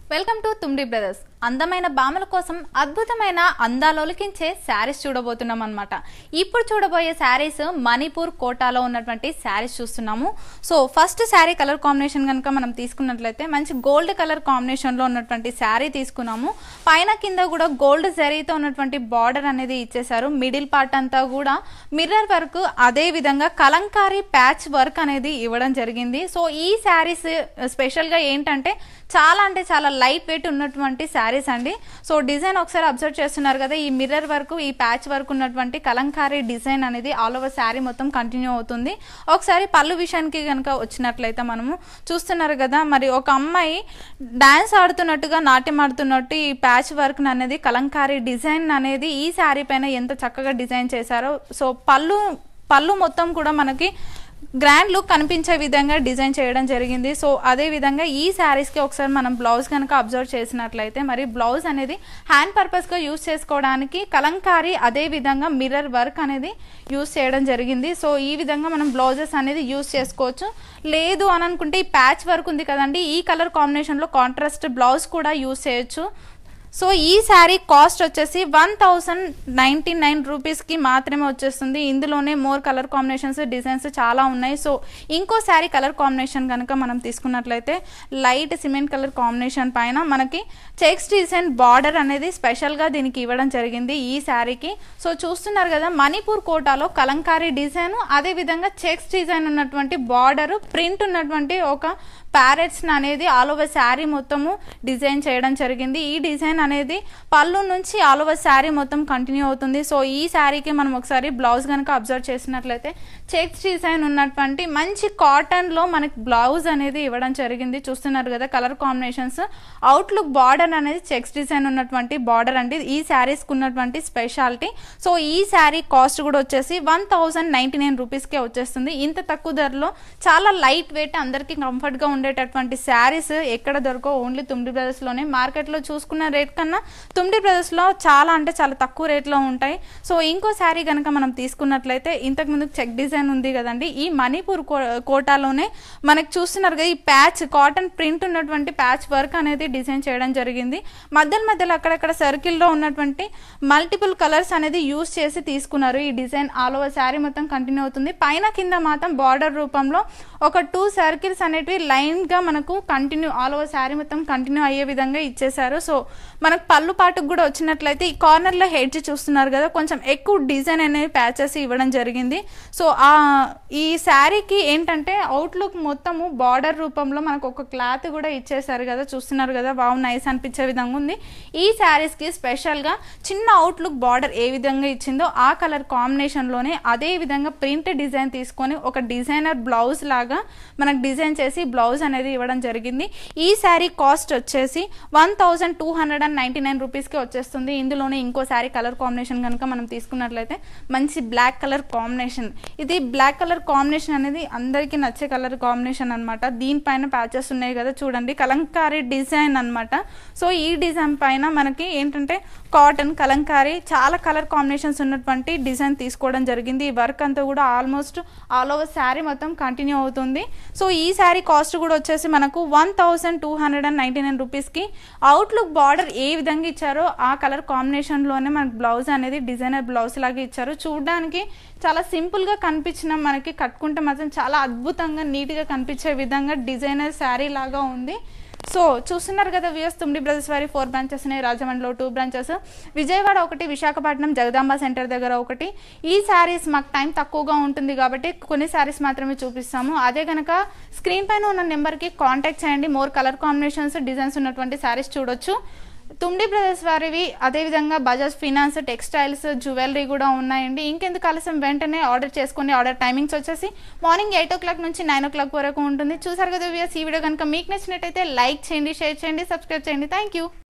welcome to తుండి brothers అందమైన బామల కోసం అద్భుతమైన అందాలొలికించే శారీస్ చూడబోతున్నాం అనమాట ఇప్పుడు చూడబోయే శారీస్ మణిపూర్ కోటాలో ఉన్నటువంటి శారీస్ చూస్తున్నాము so first sari colour combination కనుక మనం తీసుకున్నట్లయితే మంచి గోల్డ్ కలర్ కాంబినేషన్లో ఉన్నటువంటి శారీ తీసుకున్నాము పైన కింద కూడా గోల్డ్ జరీతో ఉన్నటువంటి బార్డర్ అనేది ఇచ్చేసారు మిడిల్ పార్ట్ అంతా కూడా మిర్రర్ వర్క్ అదే విధంగా కలంకారీ ప్యాచ్ వర్క్ అనేది ఇవ్వడం జరిగింది సో ఈ శారీస్ స్పెషల్గా ఏంటంటే చాలా అంటే చాలా లైట్ వెయిట్ ఉన్నటువంటి శారీస్ అండి సో డిజైన్ ఒకసారి అబ్జర్వ్ చేస్తున్నారు కదా ఈ మిర్రర్ వర్క్ ఈ ప్యాచ్ వర్క్ ఉన్నటువంటి కలంకారీ డిజైన్ అనేది ఆల్ ఓవర్ శారీ మొత్తం కంటిన్యూ అవుతుంది ఒకసారి పళ్ళు విషయానికి కనుక వచ్చినట్లయితే మనము చూస్తున్నారు కదా మరి ఒక అమ్మాయి డాన్స్ ఆడుతున్నట్టుగా నాట్యం ఆడుతున్నట్టు ఈ ప్యాచ్ వర్క్ అనేది కలంకారీ డిజైన్ అనేది ఈ శారీ పైన ఎంత చక్కగా డిజైన్ చేశారో సో పళ్ళు పళ్ళు మొత్తం కూడా మనకి గ్రాండ్ లుక్ కనిపించే విధంగా డిజైన్ చేయడం జరిగింది సో అదే విధంగా ఈ శారీస్కి ఒకసారి మనం బ్లౌజ్ కనుక అబ్జర్వ్ చేసినట్లయితే మరి బ్లౌజ్ అనేది హ్యాండ్ పర్పస్గా యూస్ చేసుకోవడానికి కలంకారీ అదే విధంగా మిర్రర్ వర్క్ అనేది యూస్ చేయడం జరిగింది సో ఈ విధంగా మనం బ్లౌజెస్ అనేది యూస్ చేసుకోవచ్చు లేదు అని అనుకుంటే ఈ ప్యాచ్ వర్క్ ఉంది కదండి ఈ కలర్ కాంబినేషన్లో కాంట్రాస్ట్ బ్లౌజ్ కూడా యూస్ చేయొచ్చు సో ఈ శారీ కాస్ట్ వచ్చేసి వన్ థౌసండ్ నైంటీ నైన్ రూపీస్కి మాత్రమే వచ్చేస్తుంది ఇందులోనే మోర్ కలర్ కాంబినేషన్స్ డిజైన్స్ చాలా ఉన్నాయి సో ఇంకో శారీ కలర్ కాంబినేషన్ కనుక మనం తీసుకున్నట్లయితే లైట్ సిమెంట్ కలర్ కాంబినేషన్ పైన మనకి చెక్స్ డిజైన్ బార్డర్ అనేది స్పెషల్గా దీనికి ఇవ్వడం జరిగింది ఈ శారీకి సో చూస్తున్నారు కదా మణిపూర్ కోటాలో కలంకారీ డిజైన్ అదేవిధంగా చెక్స్ డిజైన్ ఉన్నటువంటి బార్డర్ ప్రింట్ ఉన్నటువంటి ఒక ప్యారెట్స్ అనేది ఆల్ ఓవర్ శారీ మొత్తము డిజైన్ చేయడం జరిగింది ఈ డిజైన్ అనేది పళ్ళు నుంచి ఆల్ ఓవర్ శారీ మొత్తం కంటిన్యూ అవుతుంది సో ఈ శారీకి మనం ఒకసారి బ్లౌజ్ కనుక అబ్జర్వ్ చేసినట్లయితే చెక్స్ డిజైన్ ఉన్నటువంటి మంచి కాటన్లో మనకి బ్లౌజ్ అనేది ఇవ్వడం జరిగింది చూస్తున్నారు కదా కలర్ కాంబినేషన్స్ అవుట్లుక్ బార్డర్ అనేది చెక్స్ డిజైన్ ఉన్నటువంటి బార్డర్ అండి ఈ శారీస్కి ఉన్నటువంటి స్పెషాలిటీ సో ఈ శారీ కాస్ట్ కూడా వచ్చేసి వన్ థౌజండ్ నైంటీ నైన్ రూపీస్కే వచ్చేస్తుంది ఇంత తక్కువ ధరలో చాలా లైట్ వెయిట్ అందరికీ కంఫర్ట్గా ఉండేటటువంటి శారీస్ ఎక్కడ దొరకవు ఓన్లీ తుమ్డి బ్రదర్స్లోనే మార్కెట్లో చూసుకున్న రేట్ కన్నా తుమ్డి బ్రదర్స్లో చాలా అంటే చాలా తక్కువ రేట్లో ఉంటాయి సో ఇంకో శారీ కనుక మనం తీసుకున్నట్లయితే ఇంతకు ముందు చెక్ డిజైన్ ఉంది కదండి ఈ మణిపూర్ కో కోటాలోనే మనకి చూస్తున్నారు కదా ఈ ప్యాచ్ కాటన్ ప్రింట్ ఉన్నటువంటి ప్యాచ్ వర్క్ అనేది డిజైన్ చేయడం జరిగింది మధ్యలో మధ్యలో అక్కడక్కడ సర్కిల్లో ఉన్నటువంటి మల్టిపుల్ కలర్స్ అనేది యూస్ చేసి తీసుకున్నారు ఈ డిజైన్ ఆల్ ఓవర్ శారీ మొత్తం కంటిన్యూ అవుతుంది పైన కింద మాత్రం బార్డర్ రూపంలో ఒక టూ సర్కిల్స్ అనేటివి లైన్గా మనకు కంటిన్యూ ఆల్ ఓవర్ శారీ మొత్తం కంటిన్యూ అయ్యే విధంగా ఇచ్చేసారు సో మనకు పళ్ళు పాటుకు కూడా వచ్చినట్లయితే ఈ కార్నర్లో హెడ్జ్ చూస్తున్నారు కదా కొంచెం ఎక్కువ డిజైన్ అనేది ప్యాచెస్ ఇవ్వడం జరిగింది సో ఆ ఈ శారీకి ఏంటంటే అవుట్లుక్ మొత్తము బార్డర్ రూపంలో మనకు ఒక క్లాత్ కూడా ఇచ్చేసారు కదా చూస్తున్నారు కదా బాగు నైస్ అనిపించే విధంగా ఉంది ఈ శారీస్కి స్పెషల్గా చిన్న అవుట్లుక్ బార్డర్ ఏ విధంగా ఇచ్చిందో ఆ కలర్ కాంబినేషన్లోనే అదే విధంగా ప్రింట్ డిజైన్ తీసుకొని ఒక డిజైనర్ బ్లౌజ్ లాగా మనకు డిజైన్ చేసి బ్లౌజ్ అనేది ఇవ్వడం జరిగింది ఈ శారీ కాస్ట్ వచ్చేసి one thousand two hundred and ninety nine రూపీస్కి వచ్చేస్తుంది ఇందులోనే ఇంకో శారీ కలర్ కాంబినేషన్ కనుక మనం తీసుకున్నట్లయితే మంచి బ్లాక్ కలర్ కాంబినేషన్ ఇది బ్లాక్ కలర్ కాంబినేషన్ అనేది అందరికీ నచ్చే కలర్ కాంబినేషన్ అనమాట దీనిపైన ప్యాచెస్ ఉన్నాయి కదా చూడండి కలంకారీ డిజైన్ అనమాట సో ఈ డిజైన్ పైన మనకి ఏంటంటే కాటన్ కలంకారీ చాలా కలర్ కాంబినేషన్స్ ఉన్నటువంటి డిజైన్ తీసుకోవడం జరిగింది ఈ వర్క్ అంతా కూడా ఆల్మోస్ట్ ఆల్ ఓవర్ శారీ మొత్తం కంటిన్యూ అవుతుంది సో ఈ శారీ కాస్ట్ కూడా వచ్చేసి మనకు one thousand two hundred and ninety nine రూపీస్కి అవుట్లుక్ బార్డర్ ఏ విధంగా ఇచ్చారో ఆ కలర్ కాంబినేషన్లోనే మనకు బ్లౌజ్ అనేది డిజైనర్ బ్లౌజ్ లాగా ఇచ్చారు చూడడానికి చాలా సింపుల్గా కనిపించిన మనకి కట్టుకుంటే మాత్రం చాలా అద్భుతంగా నీట్గా కనిపించే విధంగా డిజైనర్ శారీ లాగా ఉంది సో చూస్తున్నారు కదా విఎస్ తుమ్డి బ్రదర్స్ వారి ఫోర్ బ్రాంచెస్ ఉన్నాయి రాజమండ్రిలో టూ బ్రాంచెస్ విజయవాడ ఒకటి విశాఖపట్నం జగదాంబ సెంటర్ దగ్గర ఒకటి ఈ శారీస్ మాకు టైం తక్కువగా ఉంటుంది కాబట్టి కొన్ని శారీస్ మాత్రమే చూపిస్తాము అదే కనుక స్క్రీన్ పైన ఉన్న నెంబర్కి కాంటాక్ట్ చేయండి మోర్ కలర్ కాంబినేషన్స్ డిజైన్స్ ఉన్నటువంటి శారీస్ చూడొచ్చు తుండి బ్రదర్స్ వారివి అదేవిధంగా బజాజ్ ఫినాన్స్ టెక్స్టైల్స్ జ్యువెలరీ కూడా ఉన్నాయండి ఇంకెందుకు ఆలస్యం వెంటనే ఆర్డర్ చేసుకుని ఆర్డర్ టైమింగ్స్ వచ్చేసి మార్నింగ్ ఎయిట్ ఓ క్లాక్ నుంచి నైన్ ఓ క్లాక్ వరకు ఉంటుంది చూసారు కదా వ్యూస్ ఈ వీడియో కనుక మీకు నచ్చినట్టయితే లైక్ చేయండి షేర్ చేయండి సబ్స్క్రైబ్ చేయండి థ్యాంక్ యూ